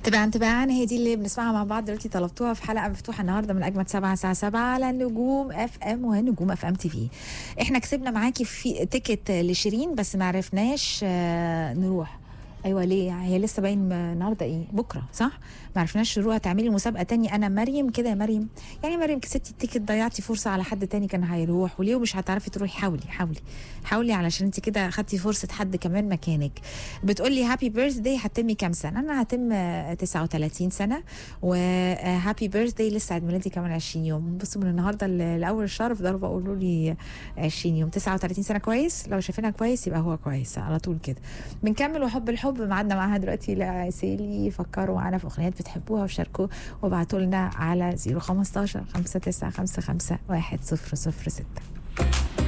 تباعا تباعا هي دي اللي بنسمعها مع بعض دلوقتي طلبتوها في حلقه مفتوحه النهارده من اجمد سبعة الساعه 7 على نجوم اف ام ونجوم اف ام تي في احنا كسبنا معاكي في تيكت لشيرين بس ما عرفناش آه، نروح ايوه ليه هي لسه باين النهارده ايه بكره صح ما عرفناش نروح تعملي مسابقه تانية انا مريم كده يا مريم يعني مريم كسبتي التيكت ضيعتي فرصه على حد تاني كان هيروح وليه مش هتعرفي تروحي حاولي حاولي حاولي علشان انت كده خدتي فرصه حد كمان مكانك بتقولي هابي بيرث داي هتمي كام سنه انا هتم آه، 39 سنه وهابي بيرث داي لسه عيد ميلادي كمان 20 يوم بصوا من النهارده ل- لاول الشهر بفضلوا بقولوا لي 20 يوم 39 سنه كويس لو شايفينها كويس يبقى هو كويس على طول كده بنكمل وحب الحب ميعادنا معاها دلوقتي لا سيلي فكروا معانا في اغنيات بتحبوها وشاركوا وابعتوا لنا على 015 5955 100 6